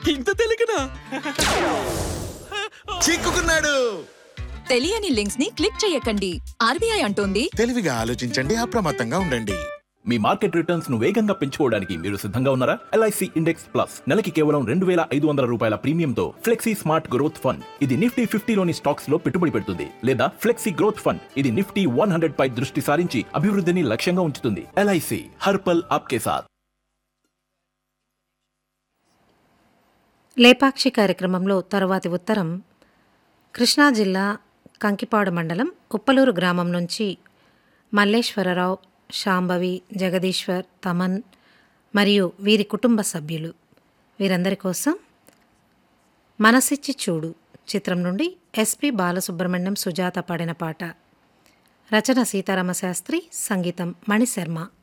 ఇంత తెలియకనా చిక్కుకున్నాడు తెలియని లింక్స్ ని క్లిక్ చేయకండి ఆర్బీఐ అంటోంది తెలివిగా ఆలోచించండి అప్రమత్తంగా ఉండండి మీ మార్కెట్ రిటర్న్స్ ను వేగంగా పెంచుకోవడానికి మీరు సిద్ధంగా ఉన్నారా ఎల్ఐసి ఇండెక్స్ ప్లస్ నెలకి కేవలం రెండు వేల ఐదు వందల రూపాయల ప్రీమియంతో ఫ్లెక్సీ స్మార్ట్ గ్రోత్ ఫండ్ ఇది నిఫ్టీ ఫిఫ్టీలోని స్టాక్స్ లో పెట్టుబడి పెడుతుంది లేదా ఫ్లెక్సీ గ్రోత్ ఫండ్ ఇది నిఫ్టీ వన్ హండ్రెడ్ పై దృష్టి సారించి అభివృద్ధిని లక్ష్యంగా ఉంచుతుంది ఎల్ఐసి హర్పల్ ఆప్కే సాత్ లేపాక్షి కార్యక్రమంలో తరువాతి ఉత్తరం కృష్ణా జిల్లా కంకిపాడు మండలం ఉప్పలూరు గ్రామం నుంచి మల్లేశ్వరరావు శాంభవి జగదీశ్వర్ తమన్ మరియు వీరి కుటుంబ సభ్యులు వీరందరి కోసం మనసిచ్చి చూడు చిత్రం నుండి ఎస్పి బాలసుబ్రహ్మణ్యం సుజాత పాడిన పాట రచన సీతారామ శాస్త్రి సంగీతం మణిశర్మ